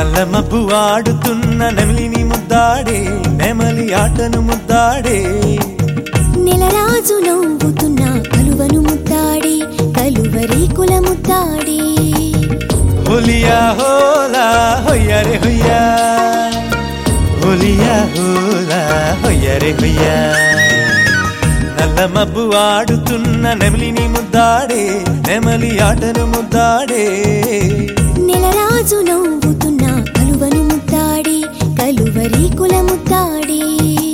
నల్ల మబ్బు ఆడుతున్న నెమలిని ముద్దాడే నెమలి ఆటను ముద్దాడే నెలరాజు నవ్వుతున్న కలువను ముద్దాడి కలువరీకుల ముద్దాడి హోలియా హోలా హొయ్యరే హొయ్యా హోలియా హోలా హొయ్యరే హొయ్యా నల్ల మబ్బు ఆడుతున్న నెమలిని ముద్దాడే నెమలి ఆటను ముద్దాడే నెలరాజు నవ్వుతున్న కలువను ముద్దాడి కలువరీకుల ముద్దాడి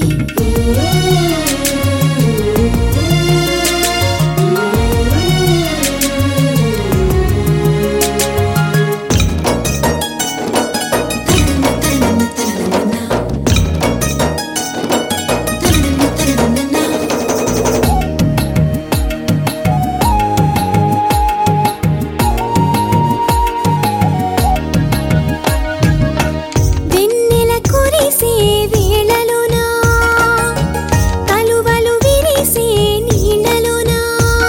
వెన్నెల కురిసే వేళలోనా కలువలు విరిసే నీళ్ళలోనా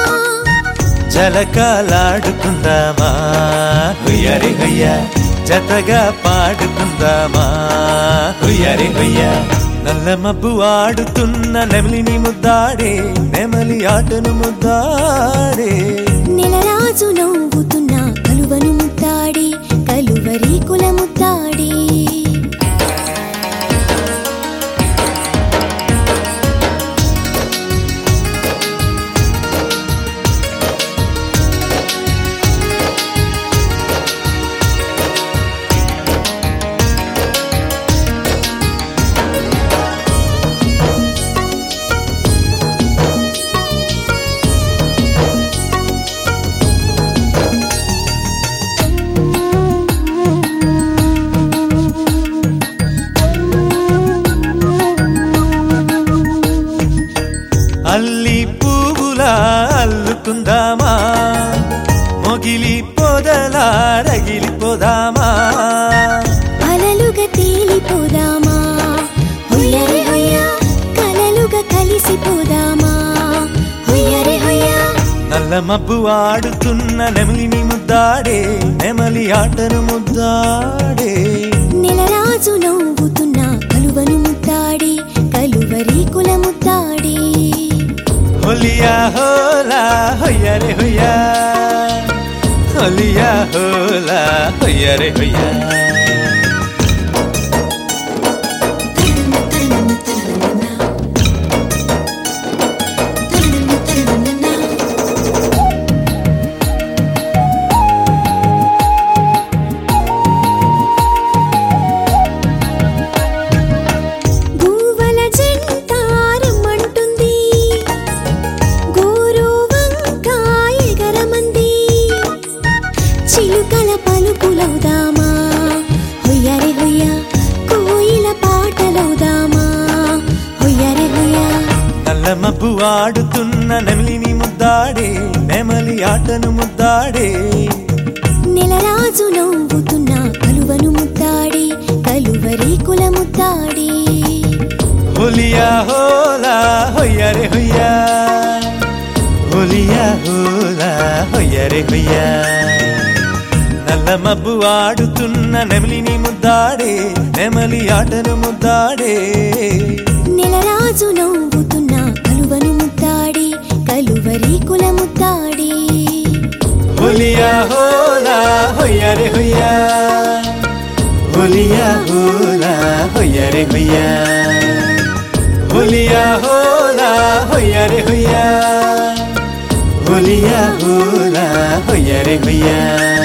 జలకాలాడుకుందామా హుయ్యరి హుయ్య జతగా పాడుకుందామా హుయ్యరి హుయ్య నల్ల మబ్బు ఆడుతున్న నెమలిని ముద్దాడే నెమలి ఆటను ముద్దాడే నెలరాజు నవ్వుతున్న కలువను ముద్దాడి కలువరీకుల ముద్దాడి అల్లి పువ్వులా అల్లుకుందామా మొగిలి పొదలా రగిలిపోదామా అలలుగా తేలిపోదామా హొయ్యరే హొయ్య కలలుగా కలిసిపోదామా హొయ్యరే హొయ్య నల్ల మబ్బు ఆడుతున్న నెమలిని ముద్దాడే నెమలి ఆటను ముద్దాడే నెలరాజు నవ్వుతున్న కలువను ముద్దాడి కలువరీకుల ముద్దాడి హోలియా హోలా హొయ్యరే హొయ్యా హోలియా హోలా హొయ్యరే హొయ్యా గువ్వల జంట రమ్మంటుంది గోరు వంకాయ ఎగరమంది చిలుకల పలుకులవుదామా హొయ్యరే హొయ్య కోయిల పాటలవుదామా హొయ్యరే హొయ్య నల్ల మబ్బు ఆడుతున్న నెమలిని ముద్దాడే నెమలి ఆటను ముద్దాడే నెలరాజు నవ్వుతున్న కలువను ముద్దాడి కలువరీకుల ముద్దాడి హోలియా హోలా హొయ్యరే హొయ్యా హోలియా హోలా హొయ్యరే హొయ్యా నల్ల మబ్బు ఆడుతున్న నెమలిని ముద్దాడే నెమలి ఆటను ముద్దాడే నెలరాజు నవ్వుతున్న కలువను ముద్దాడి కలువరీకుల ముద్దాడి హోలియా హోలా హొయ్యరే హొయ్యా హోలియా హోలా హొయ్యరే హొయ్యా హోలియా హోలా హొయ్యరే హొయ్యా హోలియా హోలా హొయ్యరే హొయ్యా